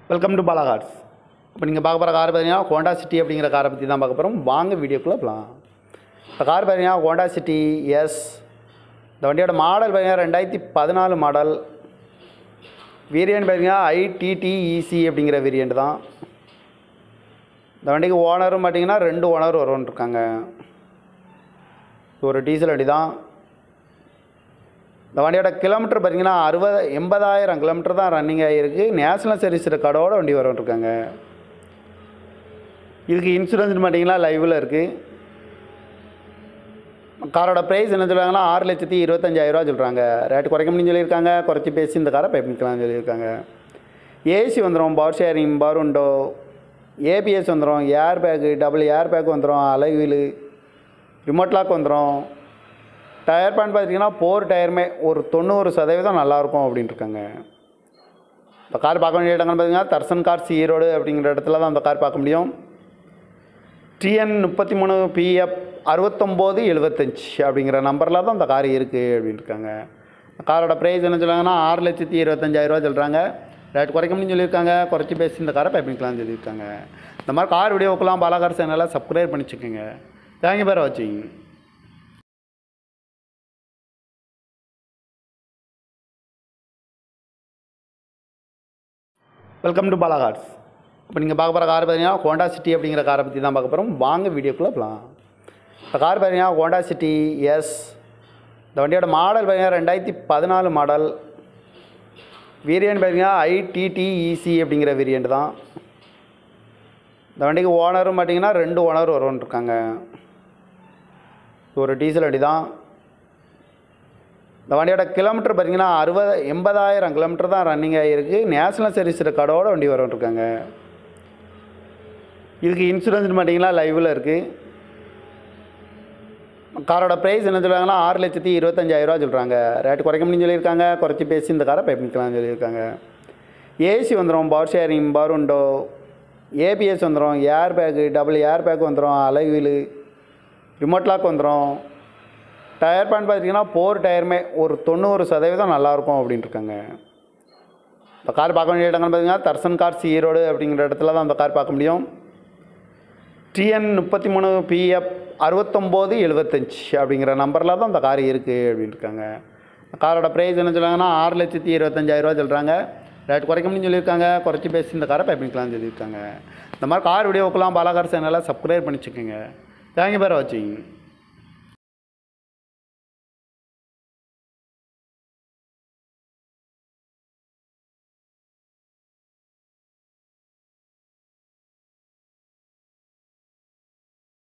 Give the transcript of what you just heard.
welcome to Bala cars இப்போ நீங்கள் பார்க்க போகிற கார் பார்த்தீங்கன்னா ஹோண்டா சிட்டி அப்படிங்கிற காரை பற்றி தான் பார்க்க போகிறோம் வாங்க வீடியோக்குள்ளே போகலாம் இந்த கார் பார்த்தீங்கன்னா ஹோண்டா சிட்டி எஸ் இந்த வண்டியோட மாடல் பார்த்தீங்கன்னா ரெண்டாயிரத்தி பதினாலு மாடல் வேரியன்ட் பார்த்தீங்கன்னா ஐடிடிஇசி அப்படிங்கிற வேரியண்ட் தான் இந்த வண்டிக்கு ஓனரும் பார்த்தீங்கன்னா ரெண்டு ஓனர் வருவன் இருக்காங்க இது ஒரு டீசல் வண்டி தான் இந்த வண்டியோட கிலோமீட்டர் பார்த்தீங்கன்னா அறுபது எண்பதாயிரம் கிலோமீட்டர் தான் ரன்னிங் ஆகிருக்கு நேஷனல் சர்வீஸ் ரெக்கார்டோட வண்டி வரும் இருக்காங்க இதுக்கு இன்சூரன்ஸ் பார்த்தீங்கன்னா லைவில் இருக்குது காரோட ப்ரைஸ் என்ன சொல்கிறாங்கன்னா ஆறு லட்சத்தி இருபத்தஞ்சாயிரரூவா சொல்கிறாங்க ரேட்டு குறைக்க முடியும்னு சொல்லியிருக்காங்க குறைச்சி பேசி இந்த காரை பைப்பிக்கலாம்னு சொல்லியிருக்காங்க ஏசி வந்துடும் power steering power window ABS வந்துடும் air bag double air bag வந்துடும் அலைவீலு ரிமோட் லாக் வந்துடும் டயர் பேண்ட் பார்த்தீங்கன்னா போர் டயருமே ஒரு தொண்ணூறு சதவீதம் நல்லாயிருக்கும் அப்படின்ட்டு இருக்காங்க இந்த கார் பார்க்க வேண்டிய இடங்கள் பார்த்தீங்கன்னா தர்சன் கார்ஸ் ஈரோடு அப்படிங்கிற இடத்துல தான் அந்த கார் பார்க்க முடியும் டிஎன் முப்பத்தி மூணு பிஎஃப் அறுபத்தொம்போது எழுபத்தஞ்சி அப்படிங்கிற நம்பரில் தான் அந்த கார் இருக்குது அப்படின்னு இருக்காங்க காரோட ப்ரைஸ் என்ன சொல்கிறாங்கன்னா ஆறு லட்சத்தி இருபத்தஞ்சாயிரரூவா சொல்கிறாங்க ரேட் குறைக்க முடியும்னு சொல்லியிருக்காங்க குறைச்சி பேசி இந்த காரை பைப்பிக்கலாம்னு சொல்லியிருக்காங்க இந்த மாதிரி கார் வீடியோக்கெல்லாம் பாலாகார் சேனலை சப்ஸ்கிரைப் பண்ணி வச்சுக்கோங்க தேங்க்யூ பேர் வாட்சிங் வெல்கம் டு பாலா கார்ஸ் இப்போ நீங்கள் பார்க்க போகிற கார் பார்த்தீங்கன்னா ஹோண்டா சிட்டி அப்படிங்கிற காரை பற்றி தான் பார்க்க போகிறோம் வாங்க வீடியோக்குள்ளே போகலாம் இந்த கார் பார்த்தீங்கன்னா ஹோண்டா சிட்டி எஸ் இந்த வண்டியோட மாடல் பார்த்தீங்கன்னா ரெண்டாயிரத்தி பதினாலு மாடல் வேரியன்ட் பார்த்தீங்கன்னா ஐடிடிஇசி அப்படிங்கிற வேரியண்ட் தான் இந்த வண்டிக்கு ஓனரும் பார்த்தீங்கன்னா ரெண்டு ஓனர் வருவன் இருக்காங்க இது ஒரு டீசல் வண்டி தான் இந்த வண்டியோட கிலோமீட்டர் பார்த்தீங்கன்னா அறுபது எண்பதாயிரம் கிலோமீட்டர் தான் ரன்னிங் ஆகிருக்கு நேஷனல் சர்வீஸ் ரெக்கார்டோட வண்டி வரும் இருக்காங்க இதுக்கு இன்சூரன்ஸ் பார்த்தீங்கன்னா லைவில் இருக்குது காரோட ப்ரைஸ் என்ன சொல்கிறாங்கன்னா ஆறு லட்சத்தி இருபத்தஞ்சாயிரரூவா சொல்கிறாங்க ரேட்டு குறைக்க முடியும்னு சொல்லியிருக்காங்க குறைச்சி பேசி இந்த காரை பைப்பிக்கலாம்னு சொல்லியிருக்காங்க ஏசி வந்துடும் power steering power window ABS வந்துடும் air bag double air bag வந்துடும் அலைவீலு ரிமோட் லாக் வந்துடும் டயர் பேண்ட் பார்த்தீங்கன்னா போர் டயருமே ஒரு தொண்ணூறு சதவீதம் நல்லாயிருக்கும் அப்படின்ட்டு இருக்காங்க இந்த கார் பார்க்க வேண்டிய இடங்கள் பார்த்தீங்கன்னா தர்சன் கார்ஸ் ஈரோடு அப்படிங்கிற இடத்துல தான் அந்த கார் பார்க்க முடியும் டிஎன் முப்பத்தி மூணு பிஎஃப் அறுபத்தொம்போது எழுபத்தஞ்சி அப்படிங்கிற நம்பரில் தான் அந்த கார் இருக்குது அப்படின்ட்டு இருக்காங்க காரோட ப்ரைஸ் என்ன சொல்கிறாங்கன்னா ஆறு லட்சத்தி இருபத்தஞ்சாயிரரூவா சொல்கிறாங்க ரேட் குறைக்க முடியும்னு சொல்லியிருக்காங்க குறைச்சி பேசி இந்த காரை பைப்பிக்கலாம்னு சொல்லியிருக்காங்க இந்த மாதிரி கார் வீடியோக்கெல்லாம் பாலாகார் சேனலை சப்ஸ்கிரைப் பண்ணி வச்சுக்கோங்க தேங்க்யூ பேர் வாட்சிங்